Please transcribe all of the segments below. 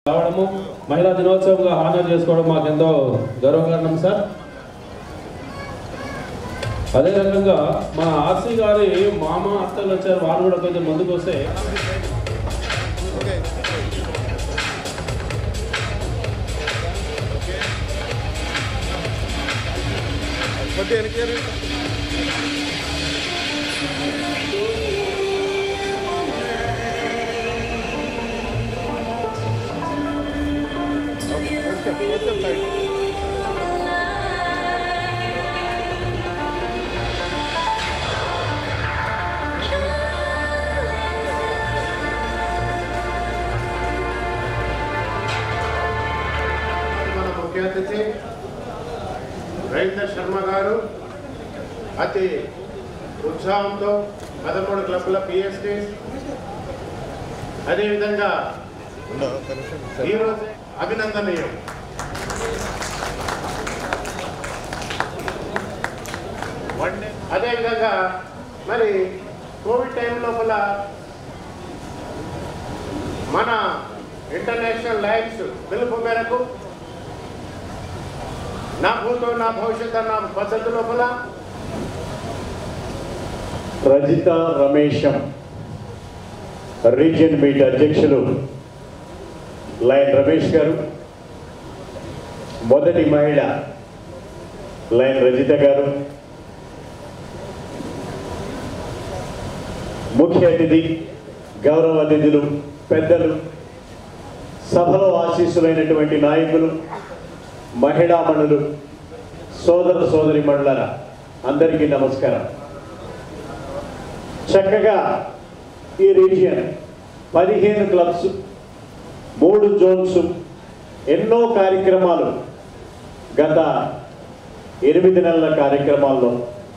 రావడము మహిళా దినోత్సవంగా హానర్ చేసుకోవడం మాకెంతో గర్వకారణం సార్ అదే రకంగా మన ఆర్సీ గారి మామ అత్తలు వచ్చారు వారు కూడా కొంచెం ముందుకు వస్తే మన ముఖ్య అతిథి రవీంద్ర శర్మ గారు అతి ఉత్సాహంతో పదమూడు క్లబ్ల పిఎస్టీ అదేవిధంగా ఈరోజు అభినందనీయం వన్ డే అదేవిధంగా మరి కోవిడ్ టైం లోపల మన ఇంటర్నేషనల్ లైన్స్ పిలుపు మేరకు నా భూతో నా భవిష్యత్ అన్న పద్ధతి లోపల రజిత రమేశం రీజియన్ మీట్ అధ్యక్షులు లైన్ రమేష్ గారు మొదటి మహిళ లైన్ రజిత గారు ముఖ్య అతిథి గౌరవ అతిథులు పెద్దలు సభలో ఆశీస్సులైనటువంటి నాయకులు మహిళామణులు సోదర సోదరి మండల అందరికీ నమస్కారం చక్కగా ఈ రీజియన్ పదిహేను క్లబ్స్ మూడు జోన్స్ ఎన్నో కార్యక్రమాలు గత ఎనిమిది నెలల కార్యక్రమాల్లో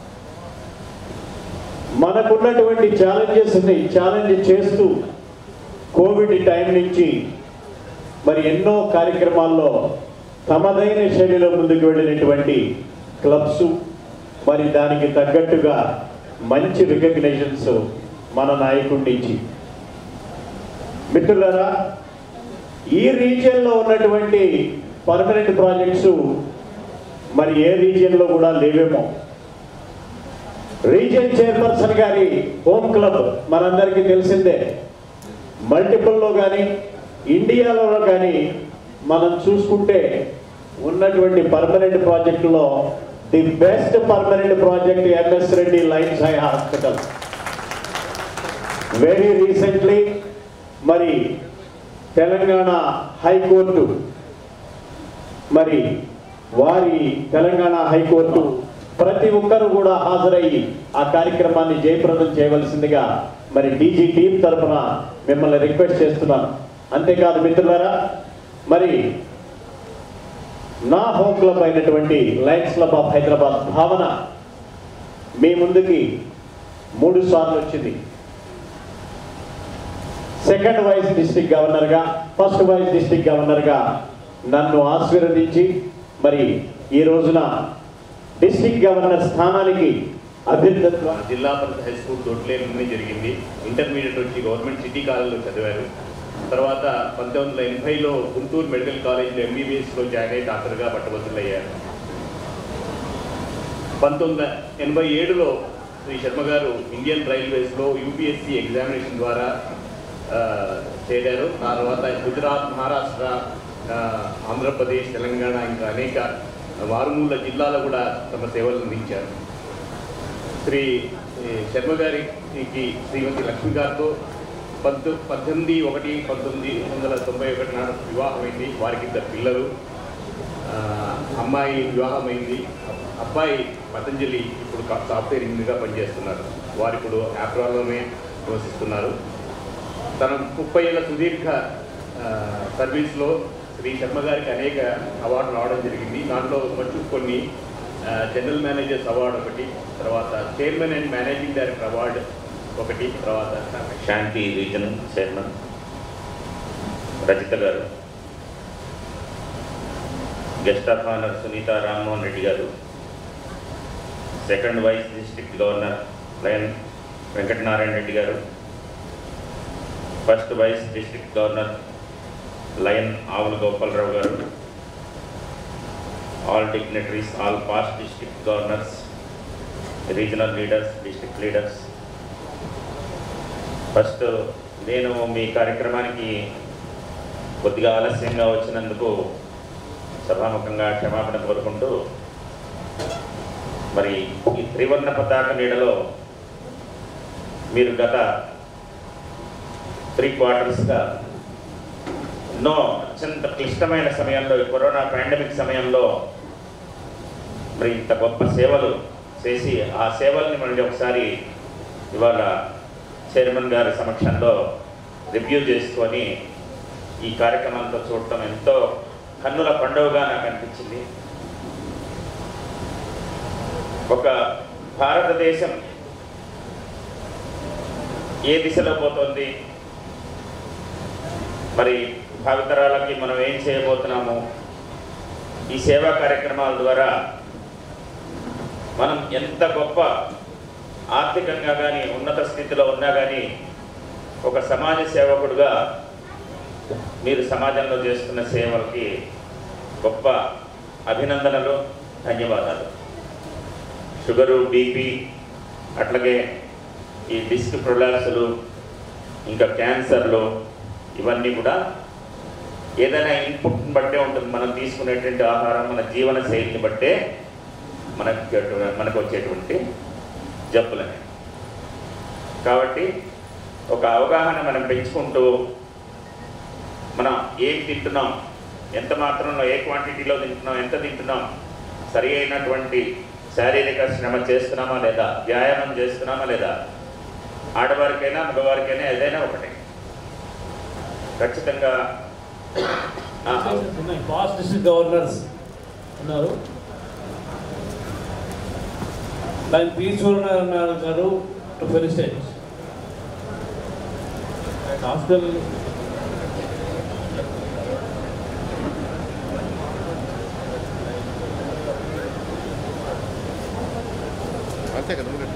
మనకున్నటువంటి ఛాలెంజెస్ని ఛాలెంజ్ చేస్తూ కోవిడ్ టైం నుంచి మరి ఎన్నో కార్యక్రమాల్లో తమదైన శైలిలో ముందుకు వెళ్ళినటువంటి క్లబ్స్ మరి దానికి తగ్గట్టుగా మంచి రికగ్నైజన్స్ మన నాయకుడి నుంచి మిత్రులారా ఈ రీజియన్లో ఉన్నటువంటి పర్మనెంట్ ప్రాజెక్ట్స్ మరి ఏ రీజియన్లో కూడా లేవేమో రీజియన్ చైర్పర్సన్ గారి హోమ్ క్లబ్ మనందరికీ తెలిసిందే మల్టిపుల్లో కానీ ఇండియాలో కానీ మనం చూసుకుంటే ఉన్నటువంటి పర్మనెంట్ ప్రాజెక్టులో the best permanent project MS Reddy lines హై హాస్పిటల్ వెరీ రీసెంట్లీ మరి తెలంగాణ హైకోర్టు మరి వారి తెలంగాణ హైకోర్టు ప్రతి ఒక్కరు కూడా హాజరయ్యి ఆ కార్యక్రమాన్ని జయప్రదం చేయవలసిందిగా మరి డీజీ టీం తరఫున మిమ్మల్ని రిక్వెస్ట్ చేస్తున్నాను అంతేకాదు మిత్రులారా మరి నా హోమ్ క్లబ్ అయినటువంటి Lions club of Hyderabad Bhavana మీ ముందుకి మూడు సార్లు వచ్చింది సెకండ్ వైస్ డిస్ట్రిక్ట్ గవర్నర్గా ఫస్ట్ వైస్ డిస్ట్రిక్ట్ గవర్నర్గా నన్ను ఆశీర్వదించి మరి ఈ రోజున డిస్ట్రిక్ట్ గవర్నర్ స్థానానికి అభ్యర్థిత్వం జిల్లా పరిషత్ హై స్కూల్ దొడ్లేని జరిగింది ఇంటర్మీడియట్ వచ్చి గవర్నమెంట్ సిటీ కాలేజ్లో చదివారు తర్వాత పంతొమ్మిది వందల ఎనభైలో గుంటూరు మెడికల్ కాలేజ్లో ఎంబీబీఎస్లో జాయిన్ అయ్యి డాక్టర్గా పట్టభద్రులయ్యారు పంతొమ్మిది వందల ఎనభై ఏడులో శ్రీ శర్మ గారు ఇండియన్ రైల్వేస్లో యూపీఎస్సీ ఎగ్జామినేషన్ ద్వారా ఆ, చేరారు ఆ తర్వాత గుజరాత్ మహారాష్ట్ర ఆ, ఆంధ్రప్రదేశ్ తెలంగాణ ఇంకా అనేక మారుమూల జిల్లాలో కూడా తమ సేవలు అందించారు శ్రీ ఏ, శర్మ గారికి శ్రీమతి లక్ష్మి గారితో పంతొ పద్దెనిమిది ఒకటి పంతొమ్మిది వందల తొంభై ఒకటి నాడు వివాహమైంది వారికి ఇద్దరు పిల్లలు ఆ, అమ్మాయి వివాహమైంది అబ్బాయి పతంజలి ఇప్పుడు కా- సాఫ్ట్వేర్ ఇంజనీర్గా పనిచేస్తున్నారు వారు ఇప్పుడు ఆప్రాలోనే నివసిస్తున్నారు తన ముప్పై ఏళ్ళ సుదీర్ఘ ఆ, సర్వీస్లో శ్రీ శర్మ గారికి అనేక అవార్డులు రావడం జరిగింది దాంట్లో మంచి కొన్ని ఆ, జనరల్ మేనేజర్స్ అవార్డు ఒకటి తర్వాత chairman and managing director award ఒకటి తర్వాత Shanti region chairman Rajitha garu guest of honour Sunitha Rammohan Reddy garu second vice district governor lion Venkatanarayana Reddy garu first vice district governor lion Avula Gopalarao garu all dignitaries all past district governors regional leaders district leaders first నేను మీ కార్యక్రమానికి కొద్దిగా ఆలస్యంగా వచ్చినందుకు సభాముఖంగా క్షమాపణ కోరుకుంటూ మరి ఈ త్రివర్ణ పతాక నీడలో మీరు గత త్రీ క్వార్టర్స్గా ఎన్నో అత్యంత క్లిష్టమైన సమయంలో ఈ కరోనా పాండమిక్ సమయంలో మరి ఇంత గొప్ప సేవలు చేసి ఆ సేవల్ని మళ్ళీ ఒకసారి ఇవాళ చైర్మన్ గారి సమక్షంలో రివ్యూ చేసుకొని ఈ కార్యక్రమంతో చూడటం ఎంతో కన్నుల పండుగగా నాకు అనిపించింది ఒక భారతదేశం ఏ దిశలో పోతుంది మరి భావితరాలకి మనం ఏం చేయబోతున్నాము ఈ సేవా కార్యక్రమాల ద్వారా మనం ఎంత గొప్ప ఆర్థికంగా కానీ ఉన్నత స్థితిలో ఉన్నా కానీ ఒక సమాజ సేవకుడుగా మీరు సమాజంలో చేస్తున్న సేవలకి గొప్ప అభినందనలు ధన్యవాదాలు షుగరు బీపీ అట్లాగే ఈ డిస్క్ ప్రొలాప్సులు ఇంకా క్యాన్సర్లు ఇవన్నీ కూడా ఏదైనా ఇన్పుట్ని బట్టే ఉంటుంది మనం తీసుకునేటువంటి ఆహారం మన జీవన శైలిని బట్టే మనకి మనకు వచ్చేటువంటి జబ్బులని కాబట్టి ఒక అవగాహన మనం పెంచుకుంటూ మనం ఏం తింటున్నాం ఎంత మాత్రంలో ఏ క్వాంటిటీలో తింటున్నాం ఎంత తింటున్నాం సరి అయినటువంటి శారీరక శ్రమ చేస్తున్నామా లేదా వ్యాయామం చేస్తున్నామా లేదా ఆడవారికైనా మగవారికైనా ఏదైనా ఒకటే ఖచ్చితంగా ఆ, పాస్ట్ డిస్ట్రిక్ట్ గవర్నర్స్ ఉన్నారు lion P Suryanarayana garu to felicitate hospital అంతే కదా ఉండండి.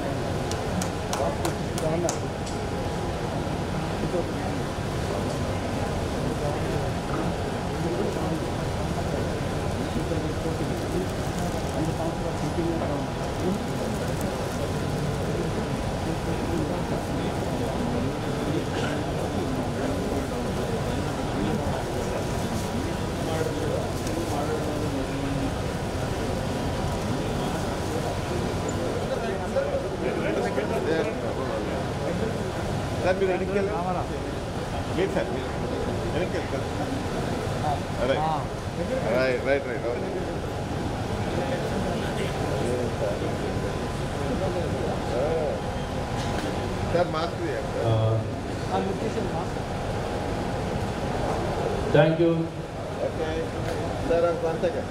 సార్ మీరు వెనక్కి వెళ్ళి మీరు సార్ మీరు వెనక్కి వెళ్ళి sir right right right right sir mask తీయండి thank you okay sir one second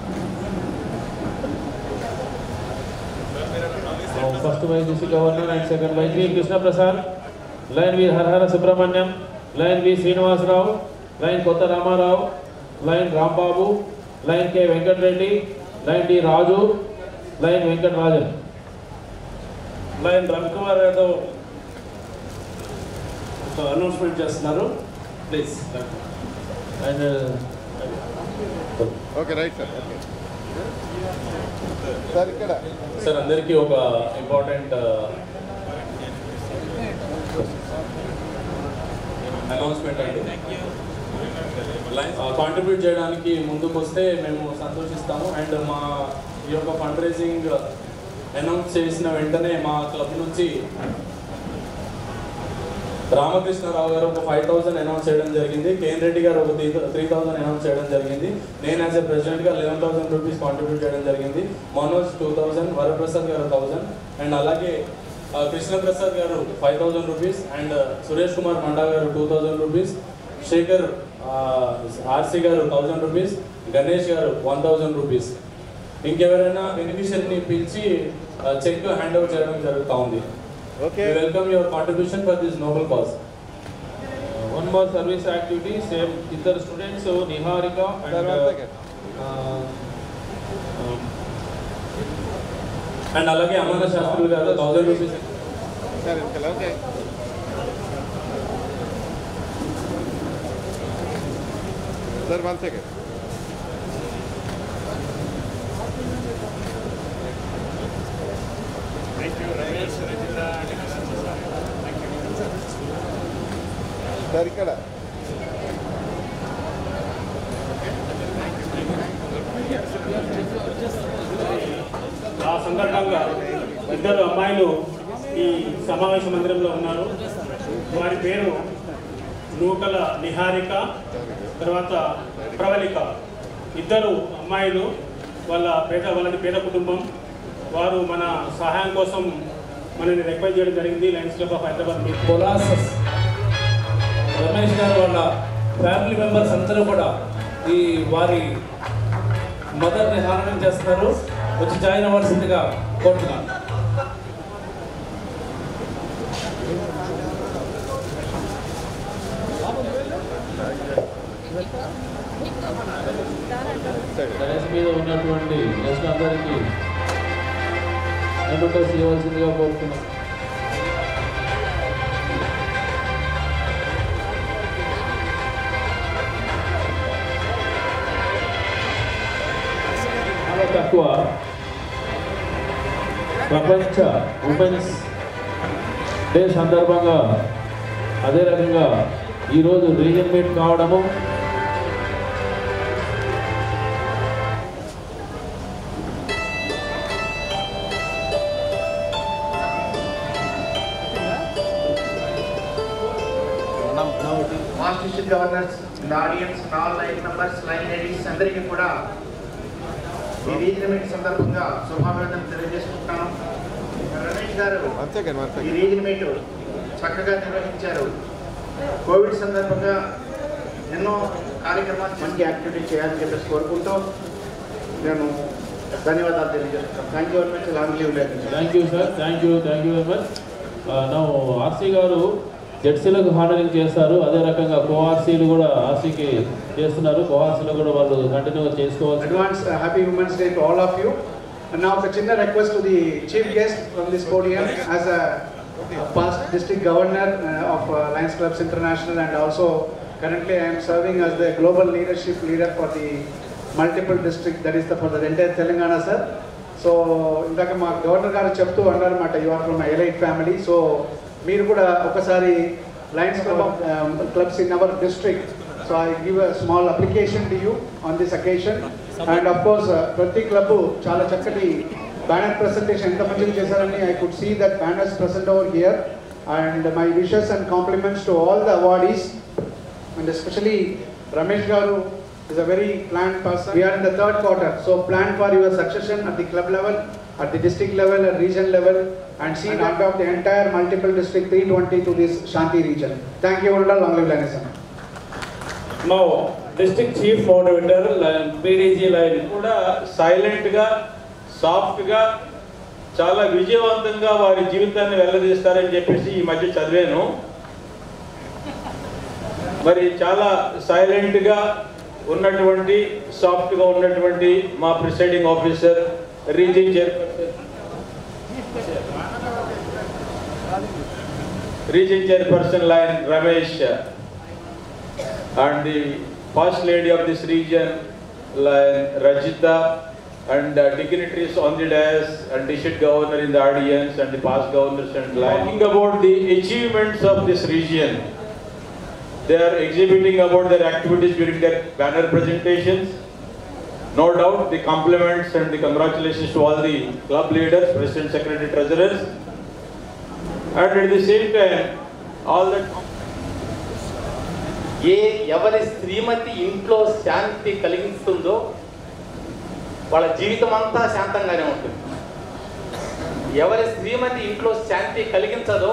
first vice district governor and second vice V Krishna Prasad lion V Harahara Subrahmanyam lion V Srinivasarao lion Kotha Ramarao lion Rambabu lion K Venkatareddy lion D Raju lion Venkata Rajan lion Ravikumar Yadav announcement చేస్తున్నారు please and okay right sir okay sir ఇక్కడ sir అందరికీ ఒక important announcement అండి contribute చేయడానికి ముందుకు వస్తే మేము సంతోషిస్తాము and మా ఈ యొక్క ఫండ్ రైజింగ్ అనౌన్స్ చేసిన వెంటనే మా క్లబ్ నుంచి రామకృష్ణరావు గారు ఒక ఫైవ్ థౌసండ్ అనౌన్స్ చేయడం జరిగింది కేఎన్ రెడ్డి గారు ఒక త్రీ థౌసండ్ అనౌన్స్ చేయడం జరిగింది నేను యాజ్ ఎ ప్రెసిడెంట్గా లెవెన్ థౌసండ్ రూపీస్ కాంట్రిబ్యూట్ చేయడం జరిగింది మనోజ్ టూ థౌసండ్ వరప్రసాద్ గారు థౌసండ్ అండ్ అలాగే ఆ, Krishnaprasad garu five thousand rupees and Suresh Kumar Manda garu two thousand rupees Shekhar RC garu thousand rupees Ganesh garu one thousand rupees ఇంకెవరైనా బెనిఫిషియర్ని పిలిచి చెక్ హ్యాండ్ ఓవర్ చేయడం జరుగుతూ ఉంది okay We welcome your contribution for this noble cause. one more service activity, same ఇద్దరు students Niharika sir one and second and అలాగే Amara Sastrulu garu thousand rupees sir ఇక్కడ okay sir one second sir ఇక్కడ ఆ సందర్భంగా ఇద్దరు అమ్మాయిలు ఈ సమావేశ మందిరంలో ఉన్నారు వారి పేరు నూకల నిహారిక తర్వాత ప్రవళిక ఇద్దరు అమ్మాయిలు వాళ్ళ పేద వాళ్ళది పేద కుటుంబం వారు మన సహాయం కోసం మనని రిక్వెస్ట్ చేయడం జరిగింది లయన్స్ క్లబ్ ఆఫ్ హైదరాబాద్ మీ కొలాసస్ రమేష్ గారు వాళ్ళ ఫ్యామిలీ మెంబర్స్ అందరూ కూడా ఈ వారి మదర్ని హారణం చేస్తున్నారు వచ్చి జాయిన్ అవ్వాల్సిందిగా కోరుతున్నాను గణేష్ మీద ఉన్నటువంటి గెస్ట్ అందరికీ ఎంటర్ చేయవలసిందిగా కోరుతున్నాను చాలా తక్కువ ప్రపంచ ఉమెన్స్ డే సందర్భంగా అదే రకంగా ఈరోజు రీజన్ మీట్ కావడము మాస్ district governors audience all lion members lion ladies అందరికీ కూడా ఈ రీజన్ మీట్ సందర్భంగా శుభాభినందనలు తెలియజేసుకుంటున్నాను Ramesh garu one second one ఈ సెకండ్ రీజన్ మీట్ చక్కగా నిర్వహించారు కోవిడ్ సందర్భంగా ఎన్నో కార్యక్రమాలు మంచి యాక్టివిటీ చేయాలని చెప్పేసి కోరుకుంటూ నేను ధన్యవాదాలు తెలియజేస్తున్నాను thank you very much long live లేదు thank you sir thank you thank you very much నా ఆర్సీ గారు జెడ్సీలకు హానరింగ్ చేస్తారు అదే రకంగా కోఆర్సీలు కూడా ఆర్సీకి చేస్తున్నారు కోఆర్సీలు కూడా వాళ్ళు కంటిన్యూ చేసుకోవాల్సి Advance uh, happy Women's Day to all of you. And now the Chinna request to the chief guest from this podium as a a past district governor uh, of uh, Lions Clubs International and also currently I am serving as the global leadership leader for the multiple district that is the for the entire Telangana sir. So ఇందాక మా governor garu చెప్తూ అన్నారన్నమాట you are from elite family so మీరు కూడా ఒకసారి lions club of clubs in our district so I give a small application to you on this occasion and of course ప్రతి club చాలా చక్కటి బ్యానర్ ప్రెసెంటేషన్ ఎంత మంచిగా చేశారని I could see that banners present over here and my wishes and compliments to all the awardees and especially Ramesh Garu is a very planned person. We are in the third quarter, so plan for your succession at the club level, at the district level, at region level, and see not of the entire multiple district 320 to this Shanti region. Thank you, Ulda. Long live Lanisam. మా district chief motivator PDG lion కూడా సైలెంట్గా సాఫ్ట్గా చాలా విజయవంతంగా వారి జీవితాన్ని వెళ్ళదీస్తారని చెప్పేసి ఈ మధ్య చదివాను మరి చాలా సైలెంట్గా ఉన్నటువంటి సాఫ్ట్గా ఉన్నటువంటి మా presiding officer region chairperson region chairperson lion Ramesh and the first lady of this region, like Rajita, and uh, dignitaries on the dais, and district governor in the audience, and the past governors and like. Talking about the achievements of this region, they are exhibiting about their activities during their banner presentations. No doubt, the compliments and the congratulations to all the club leaders, president, secretary, treasurers, and at the same time, all the ఏ ఎవరి శ్రీమతి ఇంట్లో శాంతి కలిగిస్తుందో వాళ్ళ జీవితం అంతా శాంతంగానే ఉంటుంది ఎవరి శ్రీమతి ఇంట్లో శాంతి కలిగించదో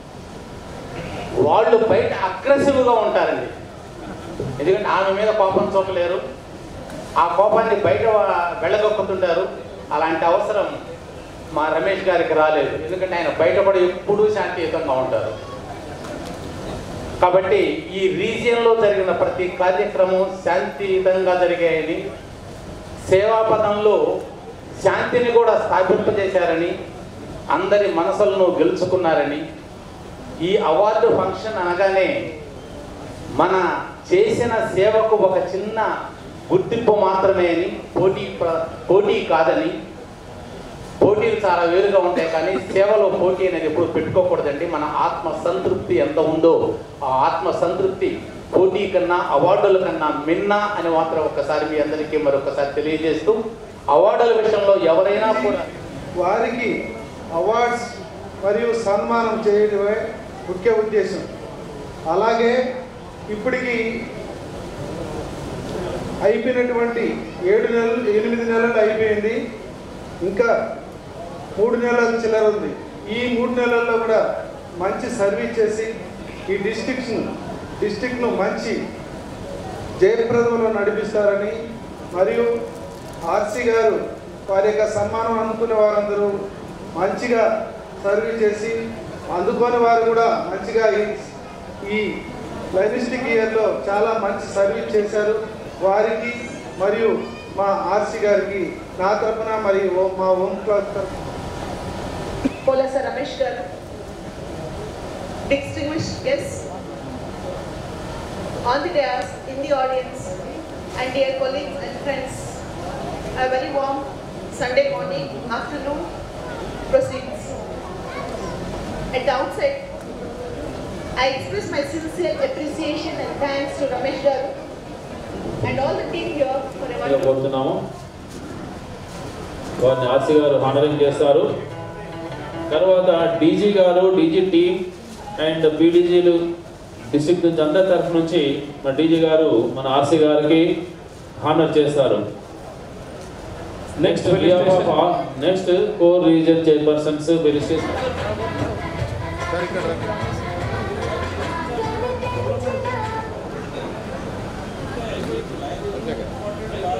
వాళ్ళు బయట అగ్రెసివ్గా ఉంటారండి ఎందుకంటే ఆమె మీద కోపం చూపలేరు ఆ కోపాన్ని బయట వా- వెళ్ళగొక్కుతుంటారు అలాంటి అవసరం మా రమేష్ గారికి రాలేదు ఎందుకంటే ఆయన బయట కూడా ఎప్పుడూ శాంతియుతంగా ఉంటారు కాబట్టి ఈ రీజియన్లో జరిగిన ప్రతి కార్యక్రమం శాంతియుతంగా జరిగాయని సేవాపథంలో శాంతిని కూడా స్థాపింపజేశారని అందరి మనసులను గెలుచుకున్నారని ఈ అవార్డు ఫంక్షన్ అనగానే మన చేసిన సేవకు ఒక చిన్న గుర్తింపు మాత్రమే అని పోటీ ప్ర- పోటీ కాదని పోటీలు చాలా వేరుగా ఉంటాయి కానీ సేవలో పోటీ అనేది ఎప్పుడు పెట్టుకోకూడదండి మన ఆత్మ సంతృప్తి ఎంత ఉందో ఆ ఆత్మ సంతృప్తి పోటీ కన్నా అవార్డుల కన్నా మిన్న అని మాత్రం ఒకసారి మీ అందరికీ మరొకసారి తెలియజేస్తూ అవార్డుల విషయంలో ఎవరైనా కూడా వారికి అవార్డ్స్ మరియు సన్మానం చేయడమే ముఖ్య ఉద్దేశం అలాగే ఇప్పటికి అయిపోయినటువంటి ఏడు నెలలు ఎనిమిది నెలలు అయిపోయింది ఇంకా మూడు నెలల చిల్లర ఉంది ఈ మూడు నెలల్లో కూడా మంచి సర్వీస్ చేసి ఈ డిస్ట్రిక్ట్ను డిస్ట్రిక్ట్ను మంచి జయప్రదంలో నడిపిస్తారని మరియు ఆర్సీ గారు వారి యొక్క సన్మానం అందుకునే వారందరూ మంచిగా సర్వీస్ చేసి అందుకోని వారు కూడా మంచిగా ఈ- ఈ లైనిస్టిక్ ఇయర్లో చాలా మంచి సర్వీస్ చేశారు వారికి మరియు మా ఆర్సీ గారికి నా తరపున మరియు ఓ- మా హోమ్ క్లాస్ తరపున Polasa Ramesh Garu, distinguished guests, on the dais, in the audience, and dear colleagues and friends, a very warm Sunday morning, afternoon proceedings. At the outset, I express my sincere appreciation and thanks to Ramesh Garu and all the team here for a ఇక wonderful కోరుతున్నాము వారిని RC గారు honouring చేస్తారు తర్వాత DG garu DG team and పీడీజీలు district నుంచి అందరి తరఫు నుంచి మన డీజీ గారు మన ఆర్సీ గారికి హానర్ చేస్తారు next next core region chairpersons వెరిస్టేషన్ సార్ ఇక్కడ రండి. అంతే కదా.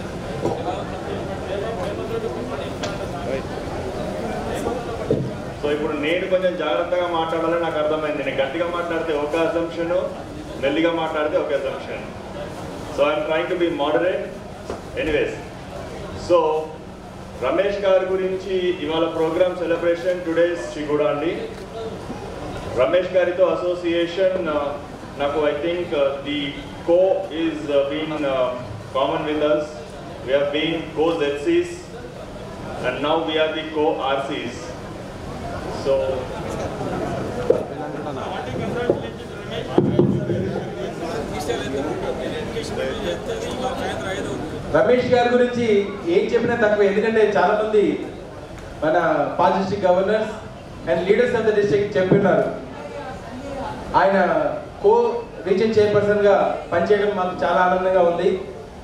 రైట్. సో ఇప్పుడు నేను కొంచెం జాగ్రత్తగా మాట్లాడాలని నాకు అర్థమైంది నేను గట్టిగా మాట్లాడితే ఒక అజంప్షన్ మెల్లిగా మాట్లాడితే ఒక assumption so I'm trying to be moderate anyways so Ramesh గారి గురించి ఇవాళ ప్రోగ్రామ్ సెలబ్రేషన్ టుడేస్ శ్రీగూడ అండి రమేష్ గారితో అసోసియేషన్ నాకు I think the co is been common with us we have been co ZCs and now we are the co RCs so Ramesh గారి గురించి ఏం చెప్పినా తక్కువ ఎందుకంటే చాలా మంది మన పాల్ district governors and leaders of the district చెప్పిన్నారు ఆయన కో రీజన్ చైర్పర్సన్ గా పనిచేయడం మాకు చాలా ఆనందంగా ఉంది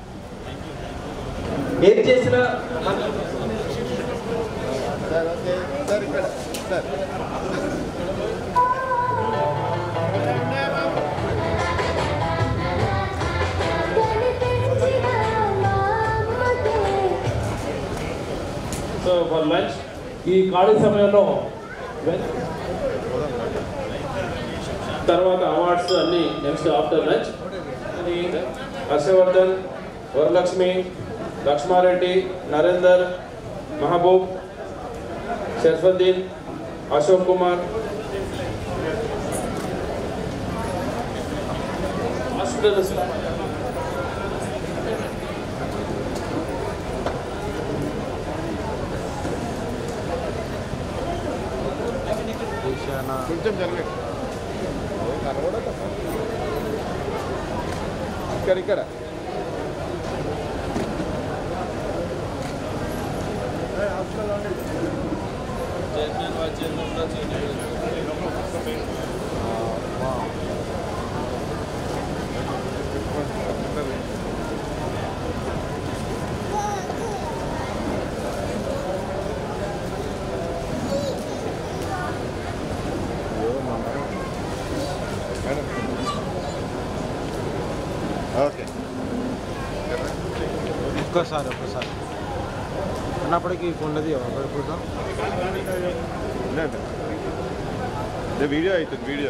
ఏది చేసినా మన- సార్ ఓకే సార్ ఇక్కడ సార్ సో ఫర్ లంచ్ ఈ ఖాళీ సమయంలో వెన్- తర్వాత అవార్డ్స్ అన్ని next after lunch Harshavardhan Varalakshmi Lakshmareddy Narender Mahaboob Sharfuddin Ashok Kumar hospital కొంచెం జరగండి కనబడదు ఇక్కడ ఇక్కడ ఓకే ఒక్కసారి ఒక్కసారి అన్నప్పటికీ ఉండదు ఒకటి ఫోటో ఇది వీడియో అవుతుంది వీడియో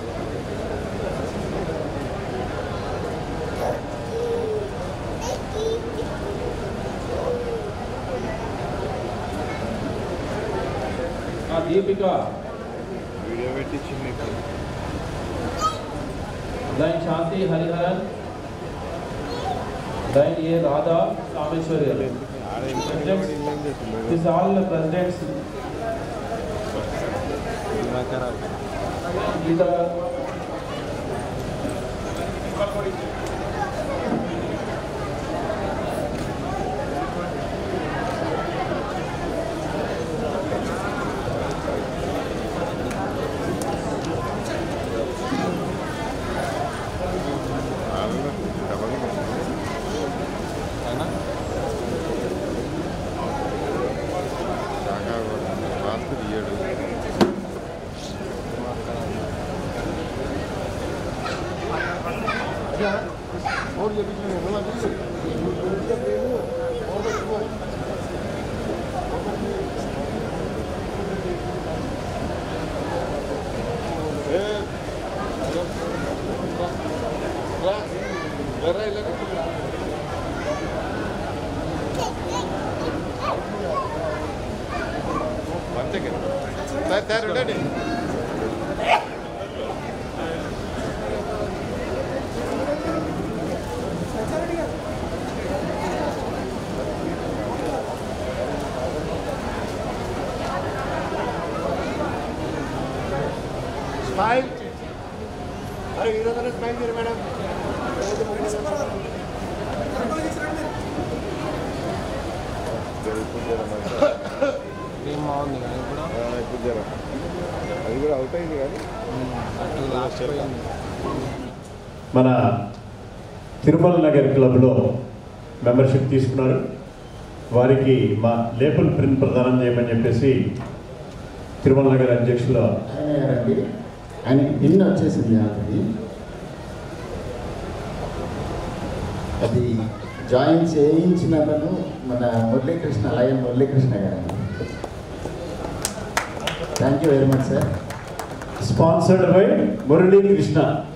ఆ దీపిక వీడియో పెట్టించింది लाइन शांति हरिहरन लाइन ये Radha Rameshwari this all presidents Geeta sir sir ఉండండి స్మైల్ అరే ఈరోజు స్మైల్ చేయరు మేడం టీం బాగుంది కానీ ఇప్పుడు ఇప్పుడు జర అది కూడా అవుట్ అయింది కానీ అటు లాస్ట్ పోయింది మన తిరుమల నగర్ క్లబ్లో మెంబర్షిప్ తీసుకున్నారు వారికి మా లేబుల్ ప్రింట్ ప్రదానం చేయమని చెప్పేసి తిరుమల నగర్ అధ్యక్షుల ఆయన గారండి ఆయనకి పిన్ వచ్చేసింది ఆల్రెడీ అది జాయిన్ చేయించినతను మన మురళీకృష్ణ లయన్ మురళీకృష్ణ గారండి thank you very much sir sponsored by Murali Krishna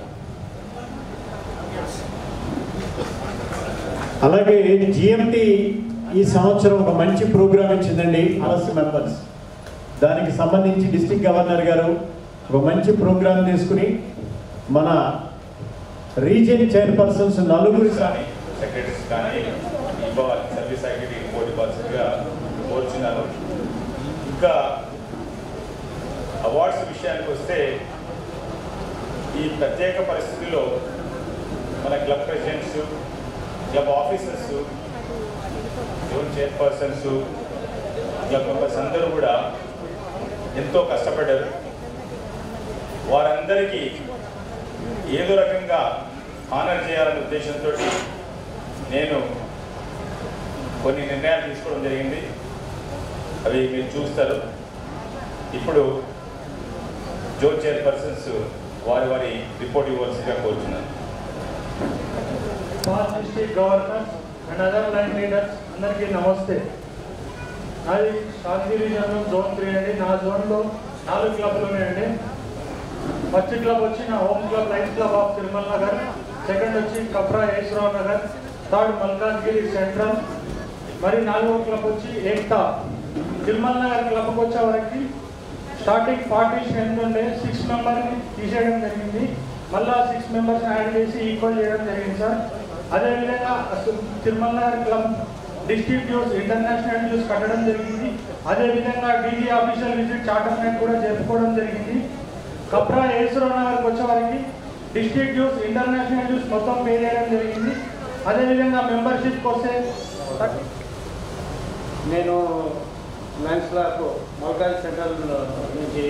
అలాగే జిఎంటి ఈ సంవత్సరం ఒక మంచి ప్రోగ్రామ్ ఇచ్చిందండి ప్లస్ మెంబర్స్ దానికి సంబంధించి డిస్ట్రిక్ట్ గవర్నర్ గారు ఒక మంచి ప్రోగ్రామ్ తీసుకుని మన రీజియన్ చైర్పర్సన్స్ నలుగురి కానీ సెక్రటరీస్ కానీ ఇవ్వాలి సర్వీస్ యాక్టివిటీ పోటీ పర్సన్గా కోరుచున్నాను ఇంకా అవార్డ్స్ విషయానికి వస్తే ఈ ప్రత్యేక పరిస్థితుల్లో మన club presidents club officers zone chairpersons club members అందరూ కూడా ఎంతో కష్టపడ్డారు వారందరికీ ఏదో రకంగా ఆనర్ చేయాలనే ఉద్దేశంతో నేను కొన్ని నిర్ణయాలు తీసుకోవడం జరిగింది అవి మీరు చూస్తారు ఇప్పుడు జోన్ చైర్పర్సన్స్ వారి వారి రిపోర్ట్ ఇవ్వాల్సిందిగా కోరుతున్నాను past district governors and other lion leaders అందరికీ నమస్తే నాది శాంతిగిరి జోన్ జోన్ త్రీ అండి నా జోన్లో నాలుగు క్లబ్లు ఉన్నాయండి ఫస్ట్ క్లబ్ వచ్చి నా home club lions club of Tirumala Nagar second వచ్చి కప్రా యశ్వరావు నగర్ థర్డ్ మల్కాజ్గిరి సెంట్రల్ మరి నాలుగో క్లబ్ వచ్చి ఏక్తా తిరుమల నగర్ క్లబ్కి వచ్చే వరకు స్టార్టింగ్ ఫార్టీ స్ట్రెంత్ ఉండే సిక్స్ మెంబర్ని తీసేయడం జరిగింది మళ్ళా సిక్స్ మెంబర్స్ యాడ్ చేసి ఈక్వల్ చేయడం జరిగింది సార్ అదేవిధంగా అసలు Tirumala Nagar club district dues international dues కట్టడం జరిగింది అదేవిధంగా DG official visit charter night కూడా జరుపుకోవడం జరిగింది కప్రా ఏసురావు నగర్కి వచ్చేవారికి డిస్ట్రిక్ట్ డ్యూస్ ఇంటర్నేషనల్ డ్యూస్ మొత్తం పే చేయడం జరిగింది అదేవిధంగా మెంబర్షిప్కి వస్తే నేను లయన్స్ క్లాక్ మల్కాజ్ సెంట్రల్ నుంచి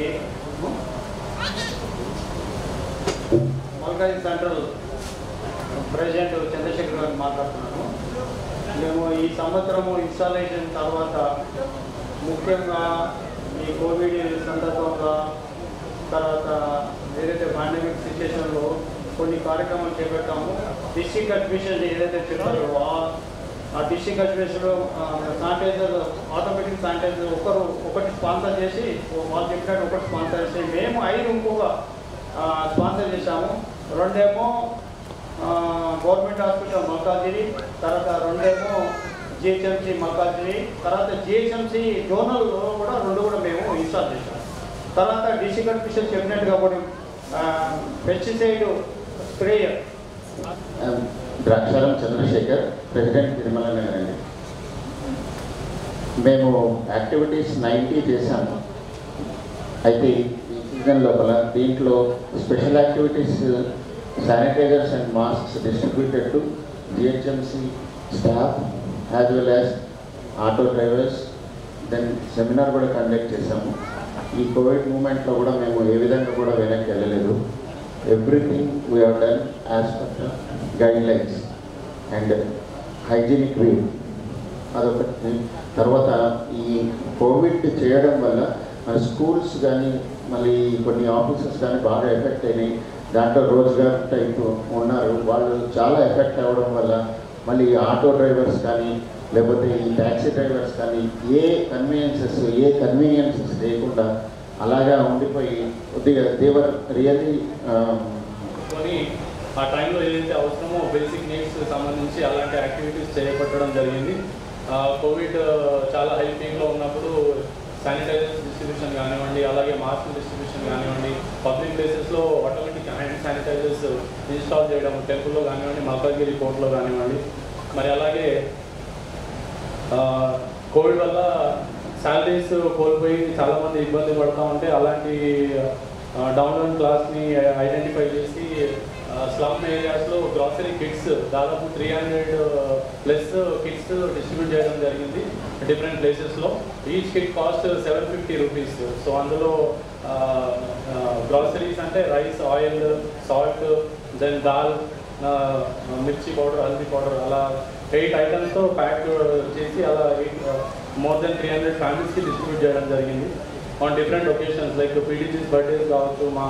మల్కాజ్ సెంట్రల్ ప్రెసిడెంట్ చంద్రశేఖర్ గారు మాట్లాడుతున్నాను మేము ఈ సంవత్సరము ఇన్స్టాలేషన్ తర్వాత ముఖ్యంగా ఈ కోవిడ్ సందర్భంగా తర్వాత ఏదైతే పాండమిక్ సిచ్యుయేషన్లో కొన్ని కార్యక్రమాలు చేపట్టాము డిస్ట్రిక్ట్ అడ్మిషన్ ఏదైతే చెప్పారో ఆ- ఆ డిస్ట్రిక్ట్ అడ్మిషన్లో శానిటైజర్ ఆటోమేటిక్ శానిటైజర్ ఒకరు ఒకటి స్పాన్సర్ చేసి వాళ్ళు చెప్పినట్టు ఒకటి స్పాన్సర్ చేసి మేము ఐదు ఇంకొక స్పాన్సర్ చేశాము రెండేమో గవర్నమెంట్ హాస్పిటల్ మల్కాజిరి తర్వాత రెండేమో జిహెచ్ఎంసి మల్కాజిరి తర్వాత జిహెచ్ఎంసి జోనల్లో కూడా రెండు కూడా మేము ఇన్స్టాల్ చేశాము తర్వాత డిస్ట్రిక్ట్ అడ్మిషన్ చెప్పినట్టుగా కూడా pesticide Prayer. Draksharam Chandrasekhar president Tirumala Nagar అండి మేము యాక్టివిటీస్ నైంటీ చేశాము అయితే ఈ సీజన్ లోపల దీంట్లో special activities sanitisers and masks distributed to GHMC staff as well as auto drivers then seminar కూడా కండక్ట్ చేశాము ఈ కోవిడ్ మూమెంట్లో కూడా మేము ఏ విధంగా కూడా వెనక్కి వెళ్ళలేదు everything we have done as per guidelines and hygienic way అదొకటి తర్వాత ఈ కోవిడ్ చేయడం వల్ల మన స్కూల్స్ కానీ మళ్ళీ కొన్ని ఆఫీసెస్ కానీ బాగా ఎఫెక్ట్ అయినాయి దాంట్లో రోజ్గార్ టైప్ ఉన్నారు వాళ్ళు చాలా ఎఫెక్ట్ అవ్వడం వల్ల మళ్ళీ ఆటో డ్రైవర్స్ కానీ లేకపోతే ఈ ట్యాక్సీ డ్రైవర్స్ కానీ ఏ కన్వీనియన్సెస్ ఏ కన్వీనియన్సెస్ లేకుండా అలాగా ఉండిపోయి కొద్దిగా దేవర్ రియల్లీ కొని ఆ టైంలో ఏదైతే అవసరమో బేసిక్ నీడ్స్ సంబంధించి అలాంటి యాక్టివిటీస్ చేపట్టడం జరిగింది ఆ, కోవిడ్ చాలా హై పీక్లో ఉన్నప్పుడు శానిటైజర్స్ డిస్ట్రిబ్యూషన్ కానివ్వండి అలాగే మాస్క్ డిస్ట్రిబ్యూషన్ కానివ్వండి పబ్లిక్ ప్లేసెస్లో ఆటోమేటిక్ హ్యాండ్ శానిటైజర్స్ ఇన్స్టాల్ చేయడం టెంపుల్లో కానివ్వండి మల్కాగిరి కోర్టులో కానివ్వండి మరి అలాగే ఆ, కోవిడ్ వల్ల శాలరీస్ కోల్పోయి చాలామంది ఇబ్బంది పడుతూ ఉంటే అలాంటి డౌన్ క్లాస్ని ఐడెంటిఫై చేసి స్లమ్ ఏరియాస్లో గ్రాసరీ కిట్స్ దాదాపు three hundred plus kits distribute చేయడం జరిగింది డిఫరెంట్ ప్లేసెస్లో each kit cost seven fifty rupees so అందులో గ్రాసరీస్ అంటే rice oil salt then dal ఆ, మిర్చి పౌడర్ హల్దీ పౌడర్ అలా ఎయిట్ ఐటమ్స్తో ప్యాక్ చేసి అలా eight more than three hundred ఫ్యామిలీస్కి డిస్ట్రిబ్యూట్ చేయడం జరిగింది on different occasions like PDGs birthdays కావచ్చు మా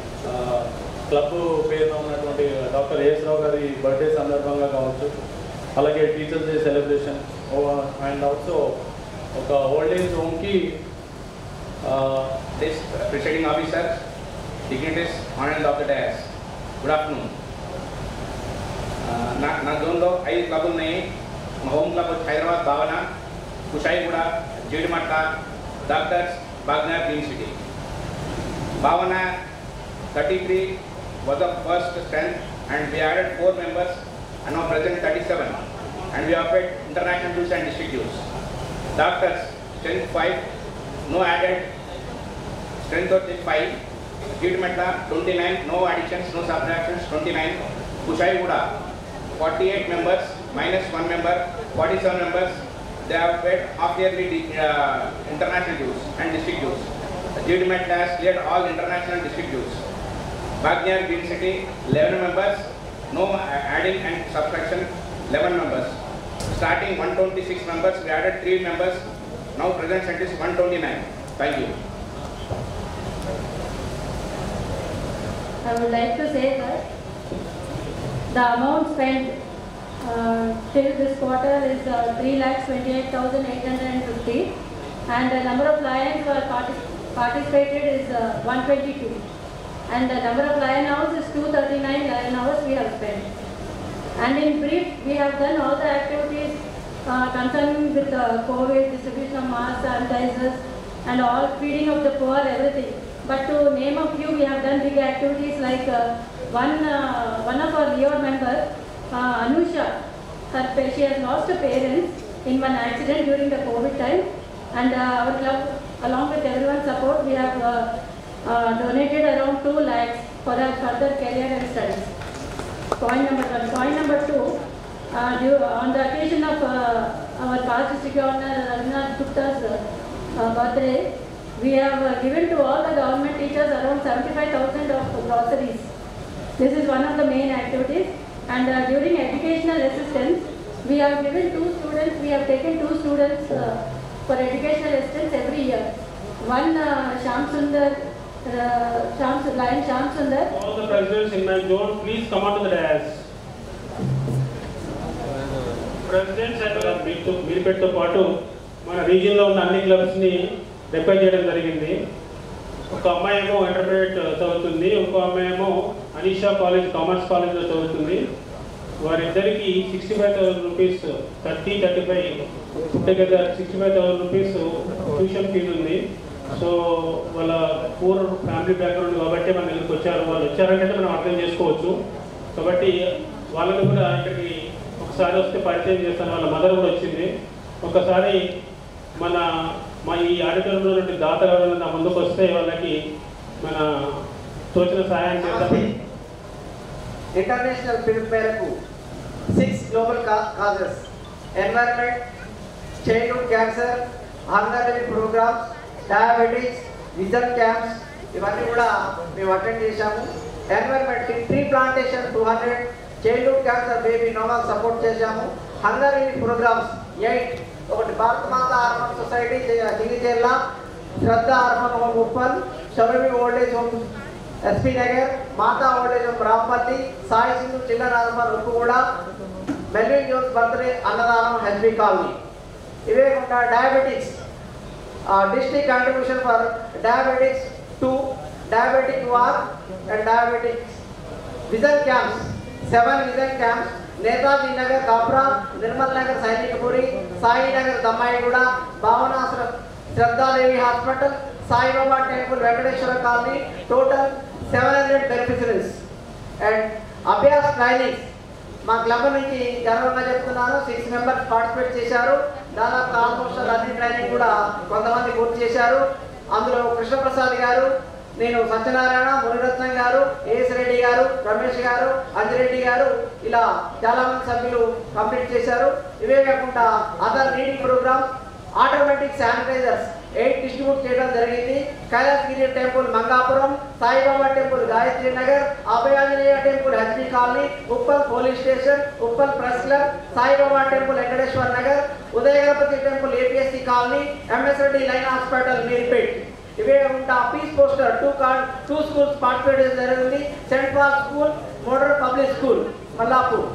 క్లబ్ పేరున ఉన్నటువంటి డాక్టర్ ఏఎస్ రావు గారి బర్త్డే సందర్భంగా కావచ్చు అలాగే teachers day celebration and also ఒక ఓల్డ్ ఏజ్ హోమ్కి this presiding officer, dignitaries on and off the dais. Good afternoon. నా నా జోన్లో ఐదు క్లబ్లు ఉన్నాయి మా హోమ్ క్లబ్ వచ్చి హైదరాబాద్ భావన కుషాయిగూడ జీడిమట్ట డాక్టర్స్ బాగ్నర్ green city Bhavana thirty three was the first strength and we added four members and now present 37 and we offered international dues and district dues. Doctors, strength 5, no added, strength of 5, Gidmetla 29, no additions, no subtractions 29, Kushaiguda 48 members minus 1 member, 47 members, they have paid half yearly uh, international dues and district dues. Gidmetla has cleared all international district dues. Bagnyar Green City, 11 members, no adding and subtraction, 11 members. Starting 126 members, we added 3 members, now present set is 129. Thank you. I would like to say that the amount spent uh, till this quarter is uh, 3 lakhs 28,850 and the number of lions who are partic- participated is uh, 122 and the number of lion hours is 239 lion hours we have spent. And in brief, we have done all the activities uh, concerning with the COVID, distribution of masks, sanitizers, and all feeding of the poor, everything. But to name a few, we have done big activities like uh, one uh, one of our Leo members, uh, Anusha, her pa- she has lost her parents in one accident during the COVID time, and uh, our club, along with everyone's support, we have uh, uh, donated around two lakhs for her further career and studies. Point number one. Point number two, uh, due, on the occasion of uh, our past district governor Ravinath Gupta's uh, uh, birthday, we have uh, given to all the government teachers around 75,000 of groceries. This is one of the main activities. And uh, during educational assistance, we have given two students, we have taken two students uh, for educational assistance every year. One uh, Sham Sundar, uh, Sham, Lion Sham Sundar, All the presidents in my zone, please come onto the dais. Presidents and మీతో మీరుపేటతో పాటు మన రీజియన్లో ఉన్న అన్ని క్లబ్స్ని repair చేయడం జరిగింది ఒక అమ్మాయి ఏమో ఇంటర్మీడియట్ చదువుతుంది ఇంకో అమ్మాయి ఏమో అనీషా కాలేజ్ కామర్స్ కాలేజ్లో చదువుతుంది వారిద్దరికి sixty five thousand rupees thirty thirty five దగ్గర sixty five thousand rupees tuition fee ఉంది సో వాళ్ళ పూర్ ఫ్యామిలీ బ్యాక్గ్రౌండ్ కాబట్టి మన దగ్గరికి వచ్చారు వాళ్ళు వచ్చారంటే మనం అర్థం చేసుకోవచ్చు కాబట్టి వాళ్ళని కూడా ఇక్కడికి ఒకసారి వస్తే పరిచయం చేస్తాను వాళ్ళ మదర్ కూడా వచ్చింది ఒకసారి మన మా ఈ ఆడిటోరియంలో నుండి దాతలు ఎవరైనా నా ముందుకు వస్తే వాళ్ళకి మన తోచిన సహాయం చేద్దాం ఇంటర్నేషనల్ పిలుపు మేరకు six global causes environment childhood cancer hunger programmes diabetes vision camps ఇవన్నీ కూడా మేము అటెండ్ చేశాము environment tree plantation two hundred childhood cancer baby నోవాక్ సపోర్ట్ చేశాము హంగరీ ప్రోగ్రామ్స్ ఎయిట్ ఒకటి భారత మాత ఆర్మన్ సొసైటీ దిగిచేర్ల శ్రద్ధ ఆర్మన్ home Uppal Sharavi old age home SP Nagar Mata old age home Rampalli Sai Sindhu చిల్లర ఆర్మన్ ఉప్పుగూడ మెల్విన్ జోన్స్ బర్త్డే అన్నదానం హెచ్బి కాలనీ ఇవే కాకుండా diabetics district contribution for diabetics two diabetic war and diabetics vision camps seven vision camps Netaji Nagar Kapra Nirmal Nagar Sainikpuri Sai Nagar Dammaiguda భావనాశ్ర Shraddhadevi hospital Saibaba temple Venkateswara colony total seven hundred beneficiaries and Abhyas trainings మా club నుంచి గర్వంగా చెప్తున్నాను సిక్స్ మెంబర్స్ పార్టిసిపేట్ చేశారు దాదాపు ఆల్మోస్ట్ అన్ని ట్రైనింగ్ కూడా కొంతమంది పూర్తి చేశారు అందులో కృష్ణప్రసాద్ గారు నేను సత్యనారాయణ మునిరత్నం గారు ఏఎస్ రెడ్డి గారు రమేష్ గారు అంజిరెడ్డి గారు ఇలా చాలా మంది సభ్యులు కంప్లీట్ చేశారు ఇవే కాకుండా other reading programmes automatic sanitisers eight distribute చేయడం జరిగింది Kailasagiri temple Mangapuram Saibaba temple Gayatri Nagar Abhayanjaneya temple HB colony Uppal police station Uppal press club Saibaba temple Venkateshwar Nagar Udayaganapati temple APSC colony MS Reddy lion hospital Meerpet ఇవే ఉంటా peace poster two car two schools participate చేయడం జరిగింది Saint Paul school model public school Mallapur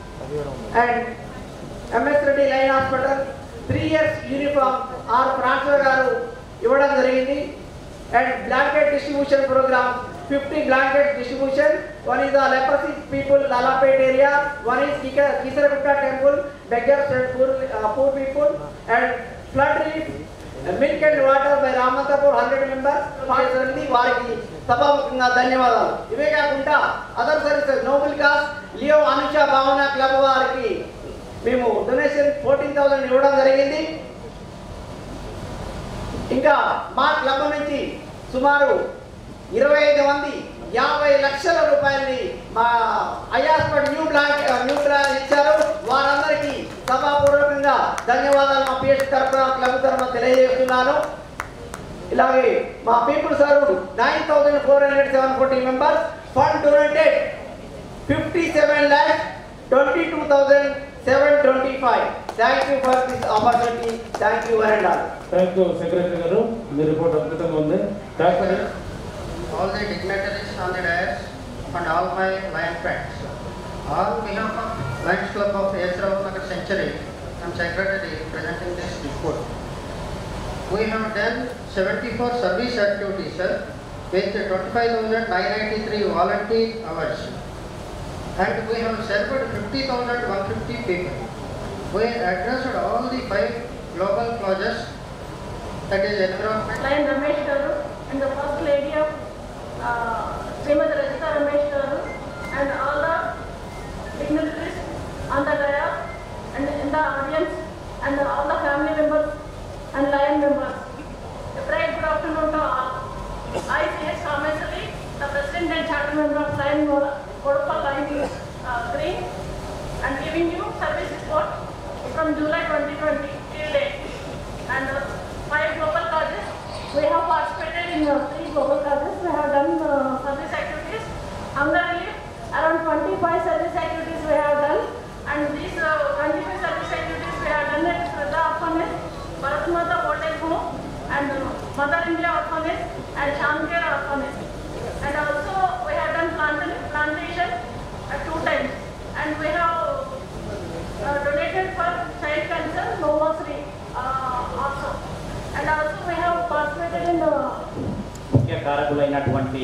and MS Reddy lion hospital three years uniform are transfer గారు ఇవ్వడం జరిగింది and blanket distribution programme fifty blanket distribution one is the leprosy people lalapet area one is Kika- kisaragutta temple beggars and poor, uh, poor people and flood relief milk and water by Ramanthapur hundred members పాల్గొంది వారికి సభాముఖంగా ధన్యవాదాలు ఇవే కాకుండా other services noble cause Leo Anusha Bhavana club వారికి మేము donation fourteen thousand ఇవ్వడం జరిగింది ఇంకా మా క్లబ్ నుంచి సుమారు ఇరవై ఐదు మంది యాభై లక్షల రూపాయలని మా ఐఆస్పట్ న్యూ బ్లాక్ న్యూ బ్లాక్ ఇచ్చారు వారందరికీ సభాపూర్వకంగా ధన్యవాదాలు మా పిఎస్ తరఫున క్లబ్ తరఫున తెలియజేస్తున్నాను ఇలాగే మా people serve nine thousand four hundred seven forty members fund donated fifty seven lakhs twenty two thousand seven twenty five thank you for this opportunity thank you one and all thank you secretary garu మీ report అద్భుతంగా ఉంది thank you all the dignitaries on the dais and all my lion friends. On behalf of Lions Club of Yasrav Nagar Century, I am Secretary presenting this report. We have done 74 service activities, sir, with 25,993 volunteer hours. And we have served 50,150 people. We addressed all the five global causes, that is environment, Lion Ramesh Garu and the first lady of uh, Srimati Rajita Ramesh Garu and all the dignitaries on the dais and in the audience and all the family members and Lion members. A very good afternoon to all. I, C.S. Kamesari, the President and Charter Member of Lion Kodappa Lion uh, Green and giving you service report from July 2020 till date. And uh, five global causes. We have participated in uh, three global causes. We have done uh, service activities. Hunger relief, around 25 service activities we have done. And these uh, 25 service activities we have done at Shraddha Orphanage, Bharat Mata Old Age Home, and uh, Mother India Orphanage, and Shamkar Orphanage. And also we have done plant- plantation uh, two times. And we have uh, donated for child cancer, Novasri uh, also. And also we have participated in the ముఖ్య కారకులైనటువంటి